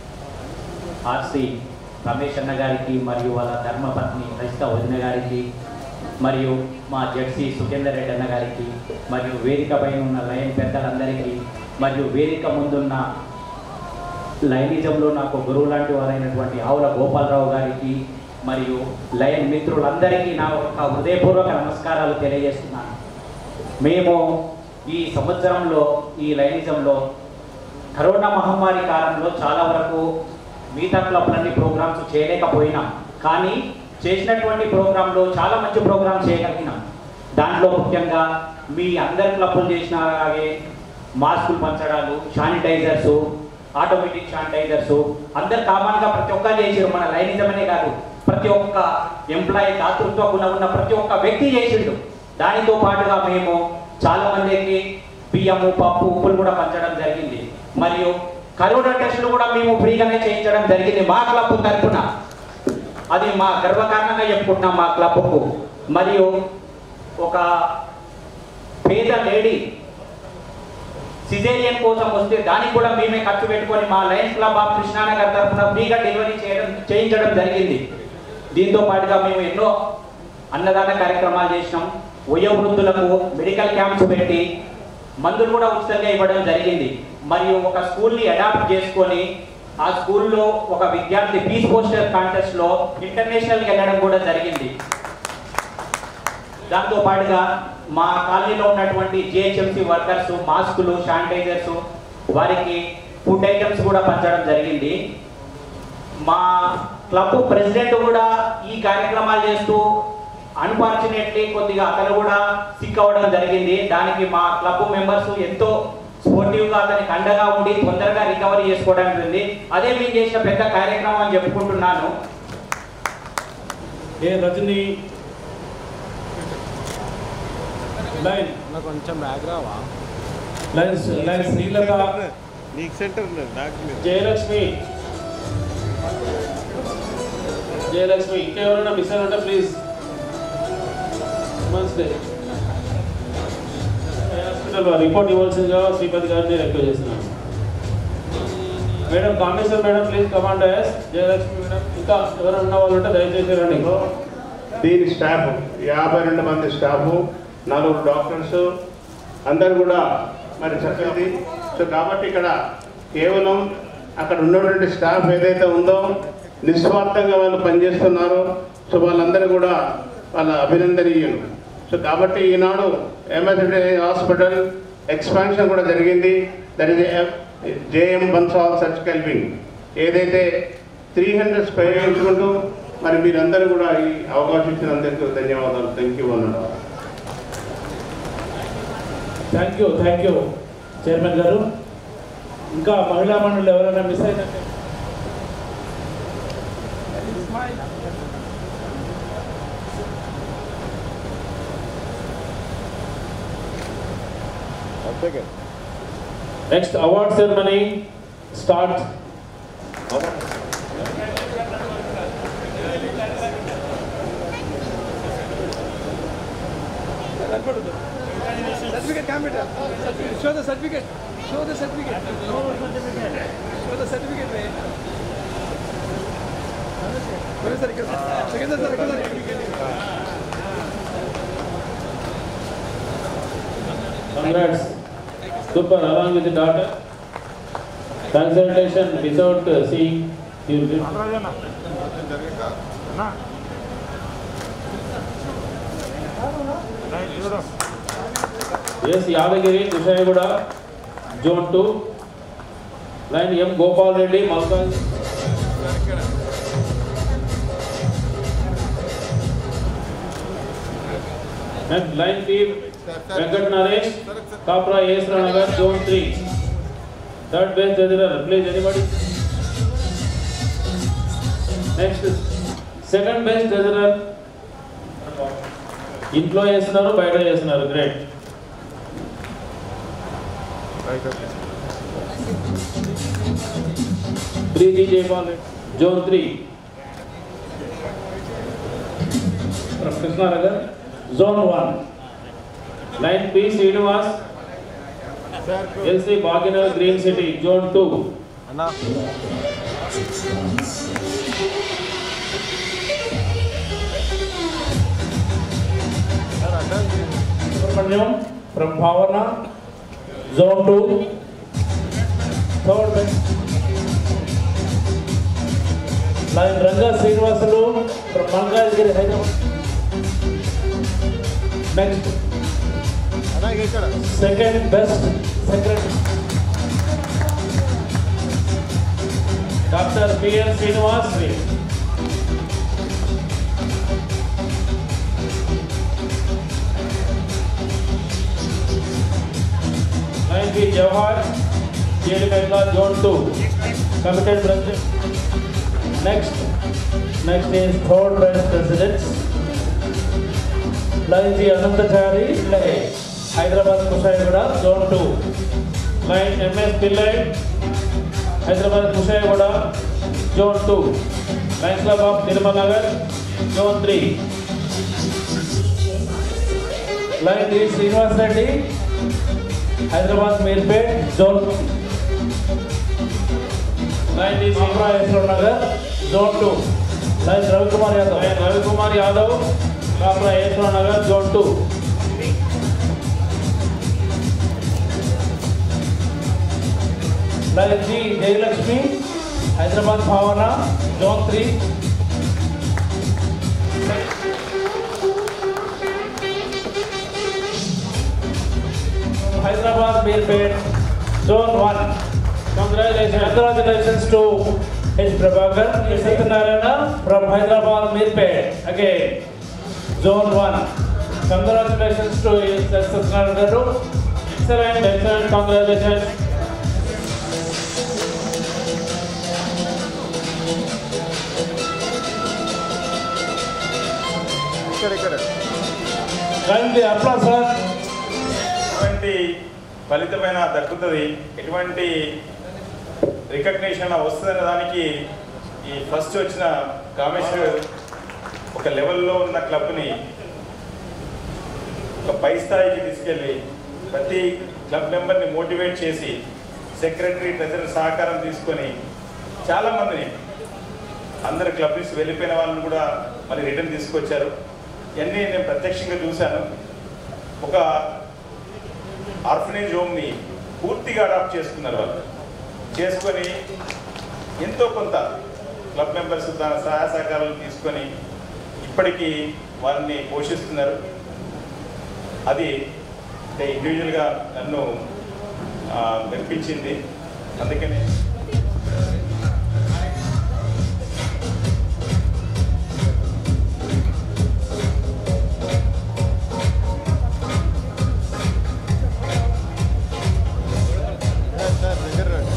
RC Ramesh అన్న గారికి మరియు వాళ్ళ ధర్మపత్ని రజిత వదిన గారికి మరియు మా జడ్సీ సుఖేందర్ రెడ్డి అన్న గారికి మరియు వేదిక పైన ఉన్న లైన్ పెద్దలందరికీ మరియు వేదిక ముందున్న లైనిజంలో నాకు గురువు లాంటి వారైనటువంటి ఆవుల గోపాలరావు గారికి మరియు లైన్ మిత్రులందరికీ నా ఒక హృదయపూర్వక నమస్కారాలు తెలియజేస్తున్నాను మేము ఈ సంవత్సరంలో ఈ లైనిజంలో కరోనా మహమ్మారి కాలంలో చాలా వరకు మిగతా క్లబ్లన్నీ ప్రోగ్రామ్స్ చేయలేకపోయినాం కానీ చేసినటువంటి ప్రోగ్రాంలో చాలా మంచి ప్రోగ్రామ్ చేయగలిగినాం దాంట్లో ముఖ్యంగా మీ అందరి క్లబ్బులు చేసిన అలాగే మాస్కులు పంచడాలు శానిటైజర్స్ ఆటోమేటిక్ శానిటైజర్స్ అందరు కామన్గా ప్రతి ఒక్కరు చేసారు మన లైనిజమనే కాదు ప్రతి ఒక్క ఎంప్లాయీ దాతృత్వ గుణం ఉన్న ప్రతి ఒక్క వ్యక్తి చేసిండు దానితో పాటుగా మేము చాలా మందికి బియ్యము పప్పు ఉప్పులు కూడా పంచడం జరిగింది మరియు కరోనా టెస్టులు కూడా మేము ఫ్రీగానే చేయించడం జరిగింది మా క్లబ్ తరఫున అది మా గర్వకారణంగా చెప్పుకుంటున్నాం మా క్లబ్కు మరియు ఒక పేద లేడీ సిజేరియన్ కోసం వస్తే దానికి కూడా మేమే ఖర్చు పెట్టుకొని మా లయన్స్ క్లబ్ ఆఫ్ కృష్ణానగర్ తరఫున ఫ్రీగా డెలివరీ చేయడం చేయించడం జరిగింది దీంతో పాటుగా మేము ఎన్నో అన్నదాన కార్యక్రమాలు చేసినాం వయోవృద్ధులకు మెడికల్ క్యాంప్స్ పెట్టి మందులు కూడా ఉచితంగా ఇవ్వడం జరిగింది మరియు ఒక స్కూల్ని అడాప్ట్ చేసుకొని ఆ స్కూల్లో ఒక విద్యార్థి పీస్ పోస్టర్ కాంటెస్ట్ లో ఇంటర్నేషనల్కి వెళ్ళడం కూడా జరిగింది దాంతో పాటుగా మా కాలనీలో ఉన్నటువంటి జిహెచ్ఎంసీ వర్కర్స్ మాస్కులు శానిటైజర్స్ వారికి ఫుడ్ ఐటమ్స్ కూడా పంచడం జరిగింది మా క్లబ్ ప్రెసిడెంట్ కూడా ఈ కార్యక్రమాలు చేస్తూ అన్ఫార్చునేట్లీ కొద్దిగా అతను కూడా సిక్ అవ్వడం జరిగింది దానికి మా క్లబ్ మెంబర్స్ ఎంతో స్పోర్టివ్గా అతనికి అండగా ఉండి తొందరగా రికవరీ చేసుకోవడానికి ఉంది అదే మేము చేసిన పెద్ద కార్యక్రమం అని చెప్పుకుంటున్నాను ఏ రజని లైన్ కొంచెం బ్యాక్ రావా లైన్స్ లైన్స్ శ్రీలత నీకు సెంటర్ ఉన్నది నాకు లేదు. జయలక్ష్మి జయలక్ష్మి ఇంకెవరైనా మిస్ అయిన ఉంటే ప్లీజ్ మంచిదే హాస్పిటల్ రిపోర్ట్ ఇవ్వాల్సిందిగా శ్రీపతి గారిని రిక్వెస్ట్ చేస్తున్నాను madam Kameshwar madam please come and Jayalakshmi madam ఇంకా ఎవరైనా ఉన్న వాళ్ళు ఉంటే దయచేసి రండి దీని స్టాఫ్ యాభై రెండు మంది స్టాఫ్ నలుగురు డాక్టర్స్ అందరు కూడా మరి చక్కది సో కాబట్టి ఇక్కడ కేవలం అక్కడ ఉన్నటువంటి స్టాఫ్ ఏదైతే ఉందో నిస్వార్థంగా వాళ్ళు పనిచేస్తున్నారో సో వాళ్ళందరూ కూడా వాళ్ళ అభినందనీయులు సో కాబట్టి ఈనాడు ఎంఎస్డి హాస్పిటల్ ఎక్స్పాన్షన్ కూడా జరిగింది that is JM Bansal surgical wing ఏదైతే త్రీ హండ్రెడ్ స్క్వేర్ ఎంచుకుంటూ మరి మీరందరూ కూడా ఈ అవకాశం ఇచ్చినందుకు ధన్యవాదాలు థ్యాంక్ యూ అన్నాడు thank you thank you chairman garu ఇంకా మహిళా మండలి ఎవరైనా మిస్ అయితే next award ceremony start Certificate, come here. Certificate. Show the certificate. Show the certificate. Show the certificate. రే. ఒకరే సార్ ఇక్కడ సార్. సెకండ్ సార్ ఇక్కడ sir. Congrats. Super, along with the daughter. Consultation without uh, seeing. you did- Yes, Yadagiri, Kushayagуда, Zone 2. Line M. Gopal Reddy, Malkan. Next, line P. Venkat Naresh, Kapra Yesra Nagar, Zone 3. Third base Jadira, please anybody. Next, second base Jadira. ఇంట్లో చేస్తున్నారు బయట చేస్తున్నారు great Preethi Jaipal zone three Krishnanagar zone one lion P Srinivas LC Bhagyanagar green city zone two Subramaniam from Bhavana, Zone 2, third bench. Lion Ranga Srinivasulu from Malkajgiri Hyderabad next second best secretary doctor PN Srinivas Shri Line B Jawahar, J.D. Mehta, Zone 2, Committed President. Next, next is third best presidents. Line G Anantachari, Pillai, Hyderabad Kushaigura, Zone 2. Line MS Pillai, Hyderabad Kushaigura, Zone 2. Line Club of Nirmanagar, Zone 3. Line D Srinivas Reddy, Hyderabad Meerpet zone lion E Seema Yashwar Nagar zone two lion Ravikumar Yadav lion Ravikumar Yadav Kapra Yashwar Nagar zone two lion G Jayalakshmi Hyderabad Bhavana zone three Hyderabad Mirpet, Zone 1. Congratulations, congratulations to H. Prabhakar, H. Satyanarayana from Hyderabad Mirpet. Again, Zone 1. Congratulations to H. Satyanarayana. Excellent, excellent, congratulations. ఇక్కడ ఇక్కడ Kindly applause, sir. ఎటువంటి ఫలితమైన దక్కుతుంది ఎటువంటి recognition వస్తుందనే దానికి ఈ first వచ్చిన కామేశ్వర్ ఒక లెవెల్లో ఉన్న క్లబ్ని ఒక పై స్థాయికి తీసుకెళ్ళి ప్రతి క్లబ్ మెంబర్ని మోటివేట్ చేసి సెక్రటరీ ట్రెజరర్ సహకారం తీసుకొని చాలామందిని అందరు క్లబ్ నుంచి వెళ్ళిపోయిన వాళ్ళని కూడా మళ్ళీ రిటర్న్ తీసుకొచ్చారు ఇవన్నీ నేను ప్రత్యక్షంగా చూశాను ఒక ఆర్ఫనేజ్ హోమ్ని పూర్తిగా అడాప్ట్ చేసుకున్నారు వాళ్ళు చేసుకొని ఎంతో కొంత క్లబ్ మెంబర్స్ తన సహాయ సహకారాలు తీసుకొని ఇప్పటికీ వారిని పోషిస్తున్నారు అది అంటే ఇండివిజువల్గా నన్ను ఆ, మెప్పించింది అందుకని సార్ దగ్గర రండి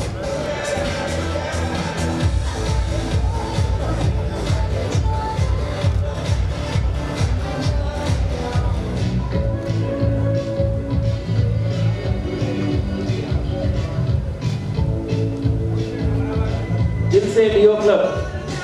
Dilse Leo Club.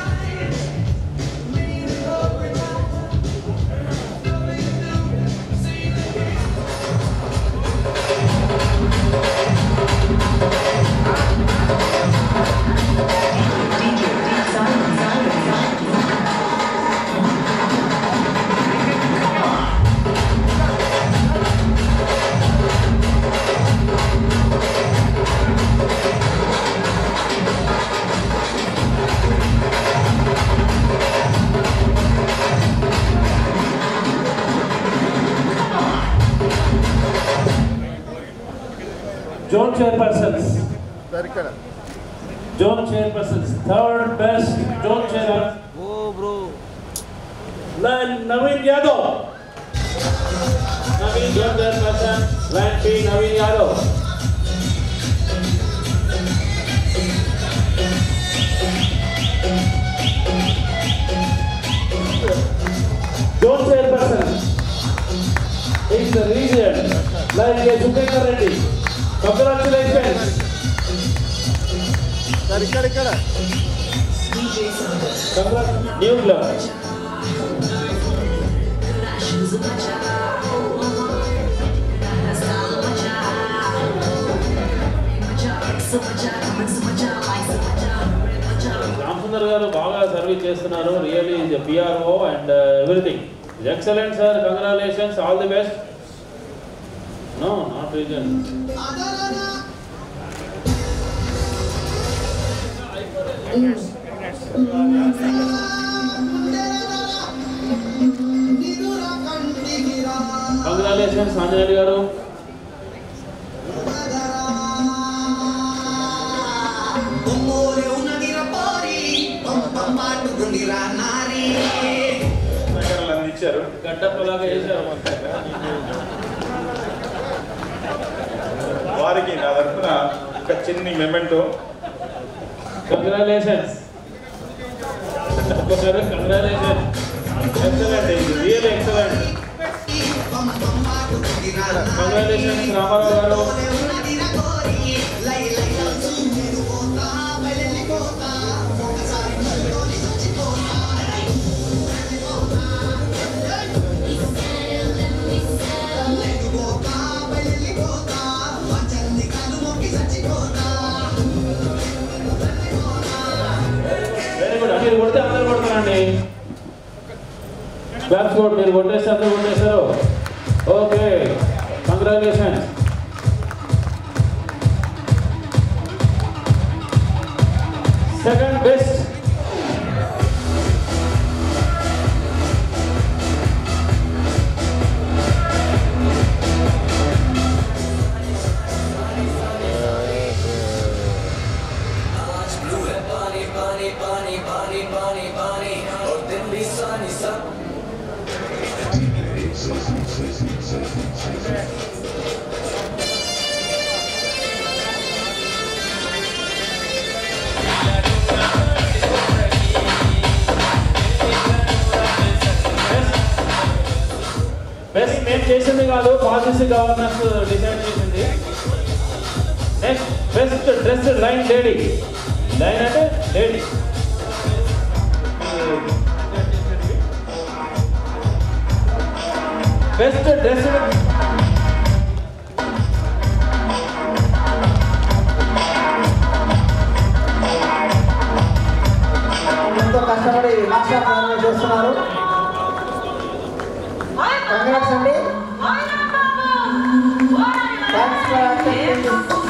Zone chairpersons. Sir ఇక్కడ Zone chairpersons. Third best zone chairperson. Oh, bro. Line Naveen Yadav. Naveen zone chairperson. Line P. Naveen Yadav. Zone chairperson. In the region. Line K. Sukendra Reddy. Congratulations. Sir ఇక్కడ ఇక్కడ New club. Ramasundar garu బాగా service చేస్తున్నారు really PRO and everything excellent sir congratulations all the best no not region congratulations Anjaneyulu garu సహకారాలు అందించారు గడ్డప్పలాగా చేశారు వారికి నా తరఫున ఒక చిన్ని మెమెంటో కంగ్రాచులేషన్స్ ఒక్కసారి కంగ్రాచులేషన్ ఎక్సలెంట్ ఇది real excellent congratulations Ramarao garu very good మీరు కొడితే అందరు కొడతారండి క్లాప్స్ కొట్ మీరు కొట్టేస్తే అందరు కొట్టేశారు okay congratulation second best best మేము చేసింది కాదు పాలసీ గవర్నర్స్ డిసైడ్ చేసింది next best dress line lady line అంటే లేడీ బెస్ట్ డ్రెస్ ఎంతో కష్టపడి మాస్టర్ ప్రారంభం చేస్తున్నారు కంగ్రాట్స్ అండి thanks for accepting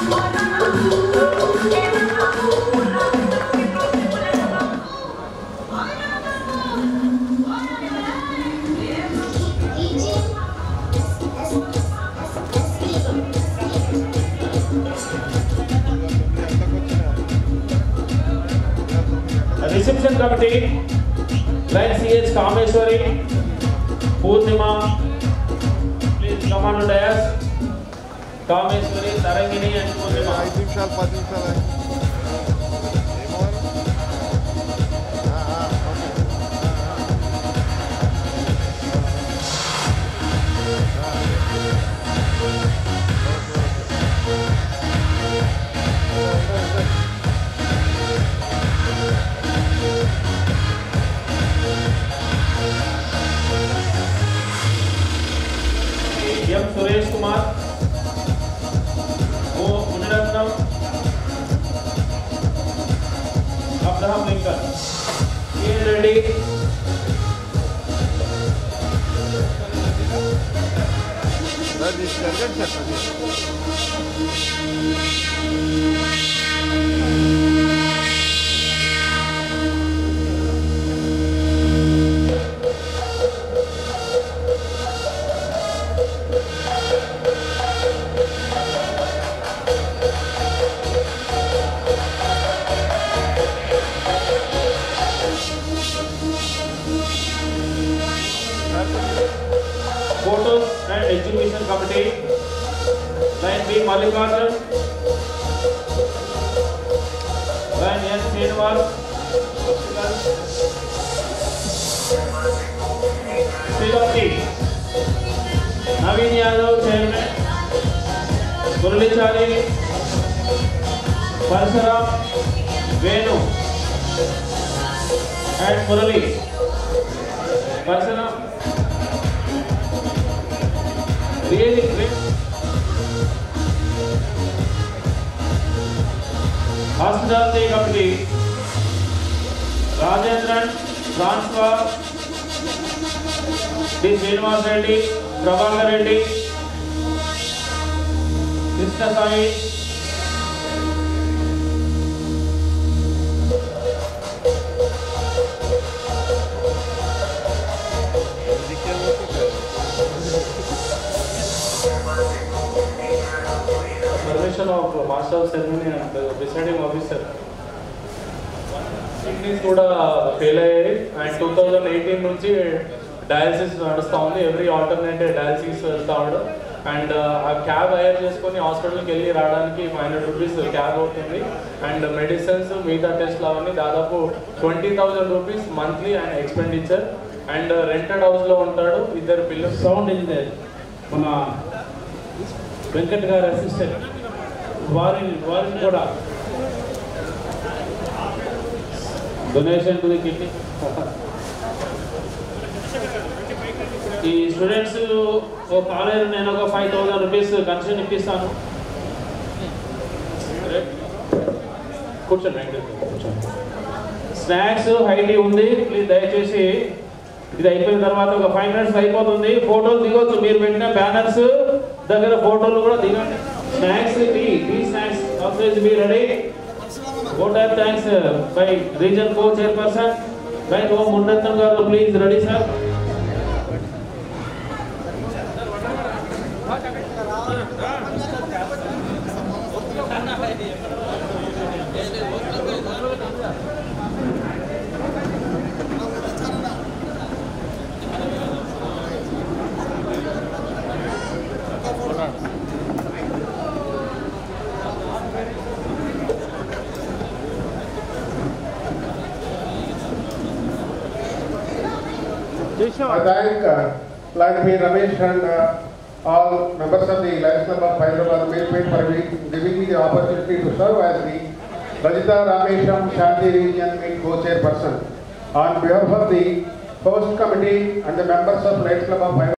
reception committee line CH Kameswari Purnima please come and dais Kameswari Tarangini and Purnima ఐదు నిమిషాలు పది నిమిషాలు M Suresh Kumar O Muniratnam Abraham Lincoln KN Reddy sir తీసుకెళ్ళండి సార్ అది. Photos and Exhibition Committee. Line B Mallikarjun. Line N Srinivas. Srivati. Naveen Yadav Chairman. Muralichari. Parsaram. Venu. And Murali. Parsaram. really great. Hospitality Committee, Rajendran, Transfer, D. Srinivas Reddy, Prabhakar Reddy, Krishna Sai, Permission of Master of Ceremony and the presiding officer. Kidneys కూడా fail అయ్యాయి and two thousand eighteen నుంచి dialysis నడుస్తూ ఉంది every alternative dialysis వెళ్తా ఉన్నాడు and ఆ cab hire చేసుకొని హాస్పిటల్కి వెళ్ళి రావడానికి ఫైవ్ హండ్రెడ్ రూపీస్ క్యాబ్ అవుతుంది అండ్ మెడిసిన్స్ మిగతా టెస్ట్లు అవన్నీ దాదాపు twenty thousand rupees monthly and expenditure and rented హౌస్లో ఉంటాడు ఇద్దరు పిల్లలు సౌండ్ ఇంజనీర్ మన వెంకట్ గారి అసిస్టెంట్ వారిని వారిని కూడా డొనేషన్ టు ది కిడ్నీ ఈ స్టూడెంట్స్ ఓ కాలేజ్ నేను ఒక ఫైవ్ థౌసండ్ రూపీస్ కన్సెషన్ ఇప్పిస్తాను కూర్చోండి వెంకట్ గారు, కూర్చోండి స్నాక్స్ హైటీ ఉంది ప్లీజ్ దయచేసి ఇది అయిపోయిన తర్వాత ఒక ఫైవ్ మినిట్స్ అయిపోతుంది ఫోటోలు దిగొచ్చు మీరు పెట్టిన బ్యానర్స్ దగ్గర ఫోటోలు కూడా దిగండి snacks tea tea snacks always be ready vote of thanks by region co chairperson right Om Muniratnam garu please ready sir I thank uh, like me Ramesh and uh, all members of the Lions Club of Hyderabad Milpet for giving giving me the opportunity to serve as the Rajita Ramesham Shanti Region Meet Co-Chairperson. On behalf of the host committee and the members of Lions Club of Hyderabad